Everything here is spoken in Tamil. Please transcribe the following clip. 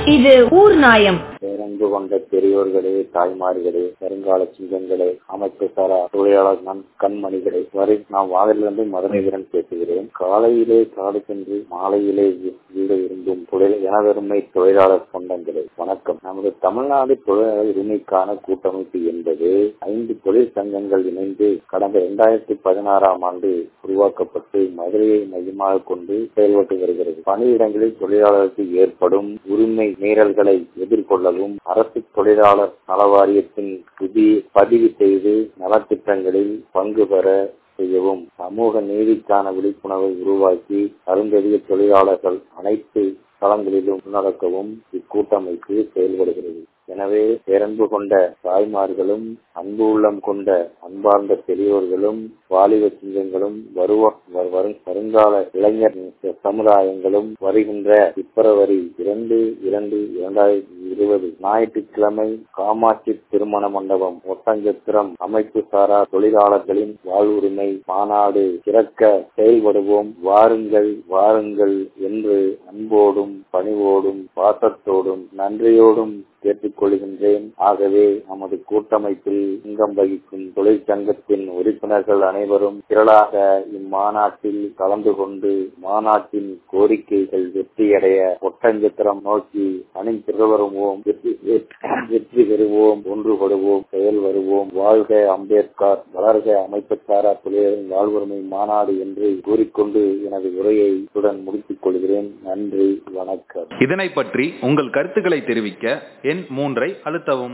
இது ஊர் நாயம் பேரன்பு கொண்ட பெரியோர்களே தாய்மார்களே வருங்கால சிங்கங்களே அமைப்பு சாரா தொழிலாளர் நன் கண்மணிகளே வரை நான் வாகலிருந்து மதுரை வீரன் பேசுகிறேன் காலையிலே காடு சென்று மாலையிலே வீடு விரும்பும் தொழில் எனதருமை தொழிலாளர் சொந்தங்களே வணக்கம் நமது தமிழ்நாடு தொழிலாளர் உரிமைக்கான கூட்டமைப்பு என்பது ஐந்து தொழில் சங்கங்கள் இணைந்து கடந்த இரண்டாயிரத்தி பதினாறாம் ஆண்டு உருவாக்கப்பட்டு மதுரையை மையமாக கொண்டு செயல்பட்டு வருகிறது பணியிடங்களில் தொழிலாளருக்கு ஏற்படும் உரிமை மீறல்களை எதிர்கொள்ளவும் அரசு தொழிலாளர் நல வாரியத்தின் புதிய பதிவு செய்து நலத்திட்டங்களில் பங்கு பெற செய்யவும் சமூக நீதிக்கான விழிப்புணர்வை உருவாக்கி அருந்ததிய தொழிலாளர்கள் அனைத்து களங்களிலும் நடக்கவும் இக்கூட்டமைப்பு செயல்படுகிறது எனவே பேரன்பு கொண்ட தாய்மார்களும் அன்பு உள்ளம் கொண்ட அன்பார்ந்த பெரியோர்களும் வாலிப சிங்கங்களும் வருவ வருங்கால இளைஞர் சமுதாயங்களும் வருகின்ற பிப்ரவரி இரண்டு இரண்டு இரண்டாயிரத்தி இருபது ஞாயிற்றுக்கிழமை காமாட்சி திருமண மண்டபம் ஒட்டஞ்சத்திரம் அமைப்பு சாரா தொழிலாளர்களின் வாழ்வுரிமை மாநாடு சிறக்க செயல்படுவோம் வாருங்கள் வாருங்கள் என்று அன்போடும் பணிவோடும் பாசத்தோடும் நன்றியோடும் கேட்டுக்கொள்கின்றேன் ஆகவே நமது கூட்டமைப்பில் அங்கம் வகிக்கும் தொழிற்சங்கத்தின் உறுப்பினர்கள் அனைவரும் திரளாக இம்மாநாட்டில் கலந்து கொண்டு மாநாட்டின் கோரிக்கைகள் வெற்றியடைய ஒட்டஞ்சத்திரம் நோக்கி அணிந்திருவருவோம் வெற்றி பெறுவோம் ஒன்றுபடுவோம் செயல் வருவோம் வாழ்க அம்பேத்கர் வளர்க அமைப்புச்சாரா தொழிலாளர் வாழ்வுரிமை மாநாடு என்று கூறிக்கொண்டு எனது உரையை உடன் முடித்துக் கொள்கிறேன் நன்றி வணக்கம் இதனை பற்றி உங்கள் கருத்துக்களை தெரிவிக்க எண் மூன்றை அழுத்தவும்